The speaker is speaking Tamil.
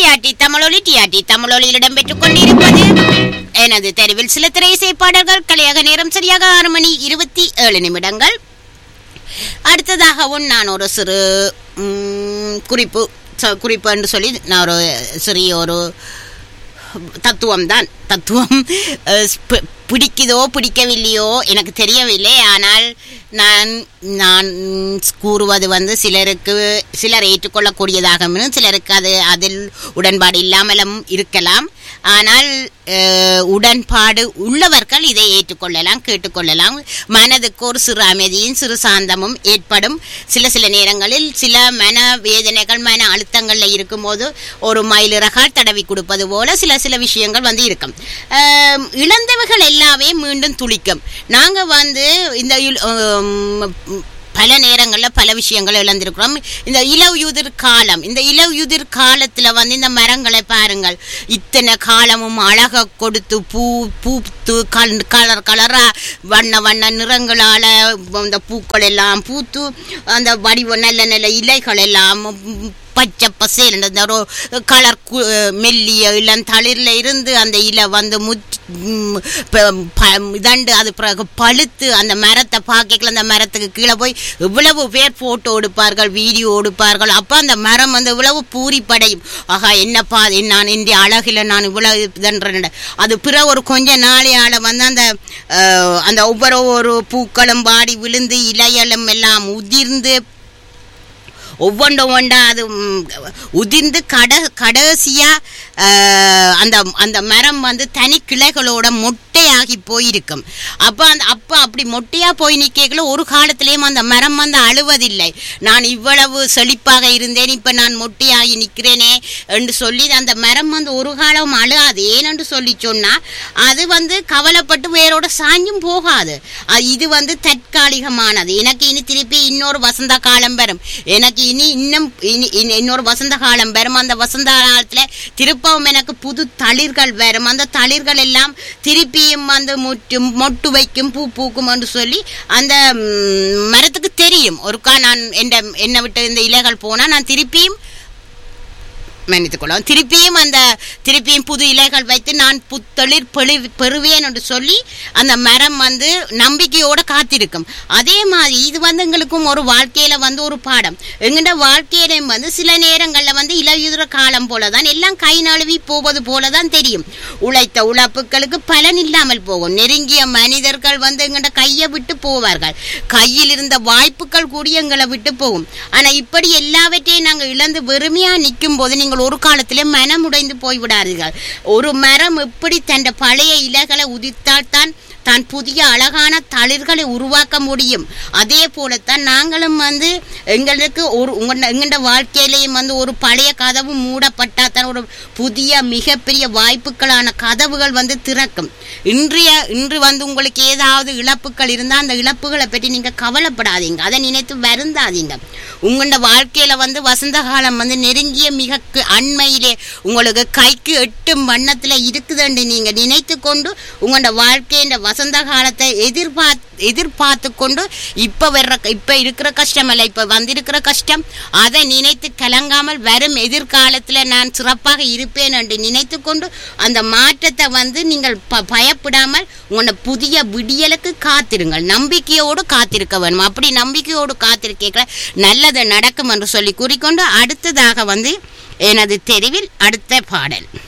டிஆர்டி தமிழொலி டிஆர்டி தமிழொலியில் இடம்பெற்றுக் கொண்டிருப்பது எனது தெருவில் சில திரையிசை பாடல்கள் கலையக நேரம் சரியாக ஆறு மணி இருபத்தி ஏழு நிமிடங்கள் அடுத்ததாகவும் நான் ஒரு சிறு ம், குறிப்பு ச- குறிப்பு என்று சொல்லி நான் ஒரு சிறிய ஒரு தத்துவம் தான் தத்துவம் அஹ், பி- பிடிக்குதோ பிடிக்கவில்லையோ எனக்கு தெரியவில்லை ஆனால் நான் நான் கூறுவது வந்து சிலருக்கு சிலர் ஏற்றுக்கொள்ளக்கூடியதாகவும் சிலருக்கு அது அதில் உடன்பாடு இல்லாமலும் இருக்கலாம் ஆனால் அஹ், உடன்பாடு உள்ளவர்கள் இதை ஏற்றுக்கொள்ளலாம் கேட்டுக்கொள்ளலாம் மனதுக்கு ஒரு சிறு அமைதியும் சிறு சாந்தமும் ஏற்படும் சில சில நேரங்களில் சில மன வேதனைகள் மன அழுத்தங்களில் இருக்கும்போது ஒரு மயிலிறகால் தடவி கொடுப்பது போல சில சில விஷயங்கள் வந்து இருக்கும் அஹ், இழந்தவைகள் எல்லாமே மீண்டும் துளிக்கும் நாங்கள் வந்து இந்த இல்- உம், பல நேரங்களில் பல விஷயங்களை இழந்திருக்கிறோம் இந்த இளவுயுதிர் காலம் இந்த இளவுயுதிர் காலத்தில் வந்து இந்த மரங்களை பாருங்கள் இத்தனை காலமும் அழக கொடுத்து பூ பூத்து கல் கலர் கலரா வண்ண வண்ண நிறங்களால இந்த பூக்கள் எல்லாம் பூத்து அந்த வடிவ நல்ல நல்ல இலைகள் எல்லாம் உம், பச்சை பசேல் இந்த ஒரு கலர் கு- மெல்லிய இளம் தளிரில் இருந்து அந்த இலை வந்து முத் ம், ப- ப- இதண்டு அது பிறகு பழுத்து அந்த மரத்தை பார்க்கல அந்த மரத்துக்கு கீழே போய் இவ்வளவு பேர் போட்டோ எடுப்பார்கள் வீடியோ எடுப்பார்கள் அப்போ அந்த மரம் வந்து இவ்வளவு பூரிப்படையும் ஆகா என்னப்பா அது நான் இந்த அழகில் நான் இவ்வளவு இதன்றேன் அது பிற ஒரு கொஞ்ச நாளையால வந்து அந்த அஹ், அந்த ஒவ்வொரு ஒரு பூக்களும் வாடி விழுந்து இலைகளும் எல்லாம் உதிர்ந்து ஒவ்வொன்று ஒவ்வொன்றா அது ம், உதிர்ந்து கட கடைசியா அஹ், அந்த அந்த மரம் வந்து தனி கிளைகளோட மொட்டையாகி போயிருக்கும் அப்போ அந்த அப்போ அப்படி மொட்டையா போய் நிற்கல ஒரு காலத்திலேயும் அந்த மரம் வந்து அழுவதில்லை நான் இவ்வளவு செழிப்பாக இருந்தேன் இப்போ நான் மொட்டையாகி நிற்கிறேனே என்று சொல்லி அந்த மரம் வந்து ஒரு காலம் அழுகாது ஏனென்று சொல்லி சொன்னா அது வந்து கவலைப்பட்டு வேரோட சாஞ்சும் போகாது அது இது வந்து தற்காலிகமானது எனக்கு இனி திருப்பி இன்னொரு வசந்த காலம் வரும் எனக்கு இனி இன்னும் இனி இனி இன்னொரு வசந்த காலம் வரும் அந்த வசந்த காலத்துல திருப்பவும் எனக்கு புது தளிர்கள் வரும் அந்த தளிர்கள் எல்லாம் திருப்பியும் வந்து முட்டு மொட்டு வைக்கும் பூ பூக்கும் என்று சொல்லி அந்த ம், மரத்துக்கு தெரியும் ஒருக்கா நான் என்ன என்னை விட்டு இந்த இலைகள் போனா நான் திருப்பியும் மன்னித்துக் கொள்ளவும் திருப்பியும் அந்த திருப்பியும் புது இலைகள் வைத்து நான் புத்தளிர் பெழு பெறுவேன் என்று சொல்லி அந்த மரம் வந்து நம்பிக்கையோட காத்திருக்கும் அதே மாதிரி இது வந்து எங்களுக்கும் ஒரு வாழ்க்கையில வந்து ஒரு பாடம் எங்கள்ட வாழ்க்கையில வந்து சில நேரங்கள்ல வந்து இலையுதிர காலம் போலதான் எல்லாம் கை நழுவி போவது போலதான் தெரியும் உழைத்த உழைப்புகளுக்கு பலன் இல்லாமல் போகும் நெருங்கிய மனிதர்கள் வந்து எங்கள்ட கையை விட்டு போவார்கள் கையில் இருந்த வாய்ப்புகள் கூடி எங்களை விட்டு போகும் ஆனா இப்படி எல்லாவற்றையும் நாங்கள் இழந்து வெறுமையா நிற்கும் போது நீங்கள் ஒரு காலத்திலே மனம் உடைந்து போய்விடாதீர்கள் ஒரு மரம் எப்படி தன் பழைய இலைகளை உதித்தால் தான் தான் புதிய அழகான தளிர்களை உருவாக்க முடியும் அதே போலத்தான் நாங்களும் வந்து எங்களுக்கு ஒரு உங்கள எங்கள்ட வாழ்க்கையிலையும் வந்து ஒரு பழைய கதவு மூடப்பட்டால் தான் ஒரு புதிய மிகப்பெரிய வாய்ப்புகளான கதவுகள் வந்து திறக்கும் இன்றைய இன்று வந்து உங்களுக்கு ஏதாவது இழப்புகள் இருந்தால் அந்த இழப்புகளை பற்றி நீங்கள் கவலைப்படாதீங்க அதை நினைத்து வருந்தாதீங்க உங்களோட வாழ்க்கையில வந்து வசந்த காலம் வந்து நெருங்கிய மிக கு- அண்மையிலே உங்களுக்கு கைக்கு எட்டும் வண்ணத்துல இருக்குதுன்னு நீங்க நினைத்து கொண்டு உங்களோட வாழ்க்கையின் வசந்த காலத்தை எதிர்பார்த்து எதிர்பார்த்து கொண்டு இப்ப வர்ற இப்ப இருக்கிற கஷ்டம் அல்ல இப்ப வந்திருக்கிற கஷ்டம் அதை நினைத்து கலங்காமல் வரும் எதிர்காலத்துல நான் சிறப்பாக இருப்பேன் என்று நினைத்து கொண்டு அந்த மாற்றத்தை வந்து நீங்கள் ப- பயப்படாமல் உங்களோட புதிய விடியலுக்கு காத்திருங்கள் நம்பிக்கையோடு காத்திருக்க வேணும் அப்படி நம்பிக்கையோடு காத்திருக்க நல்லது நடக்கும் என்று சொல்லி கூறிக்கொண்டு அடுத்ததாக வந்து எனது தெருவில் அடுத்த பாடல்